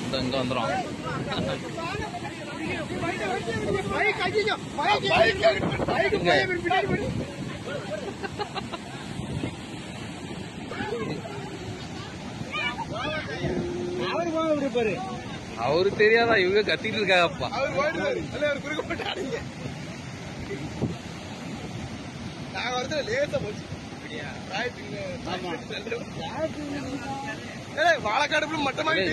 இந்த இங்க வந்துரும் அவரு தெரியாதா இவங்க கத்திட்டு இருக்காங்கப்பா வாழைக்காடு மட்டமாயிட்டு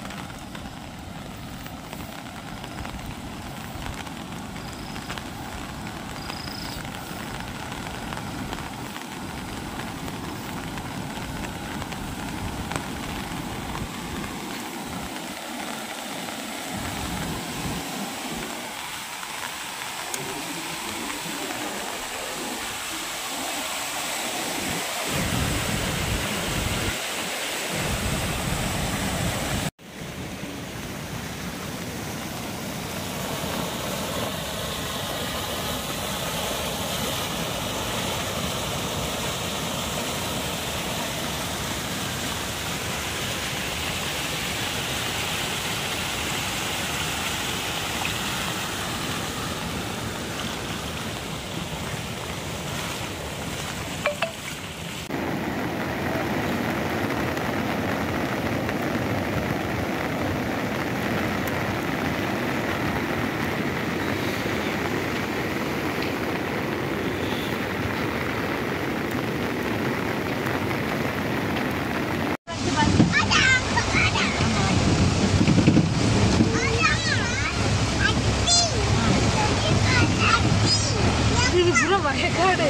இது பூரா வயக்காடு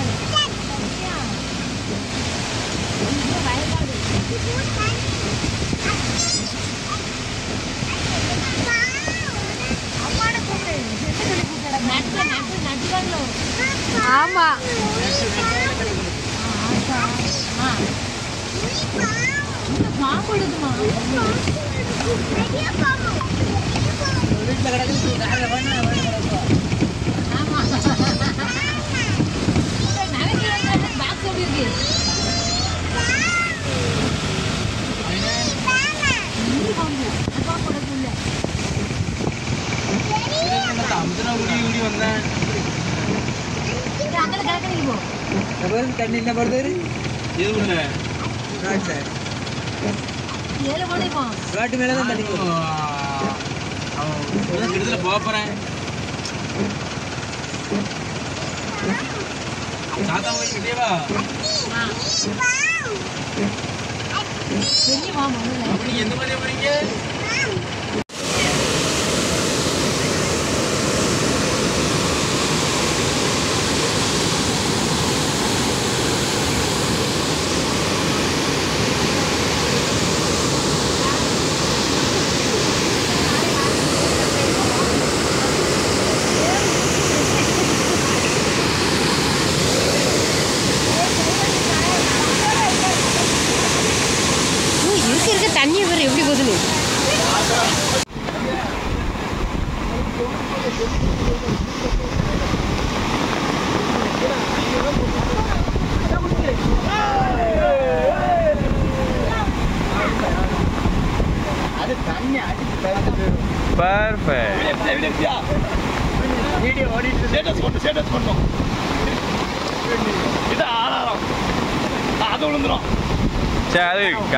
ஆமா தண்ணி என்ன படுது இது விடுங்க காட்டு மேல தான் தண்ணி போகுது. கிட்டத்துல போக போறேன் தாத்தா போய் கிட்டே வா அப்ப நீங்க எந்த மாதிரி போறீங்க இருக்க இருக்க தண்ணி வேற எப்படி போகுதுன்னு பர்ஃபெக்ட் ஸ்டேட்டஸ் போட்டு ஸ்டேட்டஸ் பண்ணோம் இது ஆதாரம் அது விழுந்துரும் சரி அது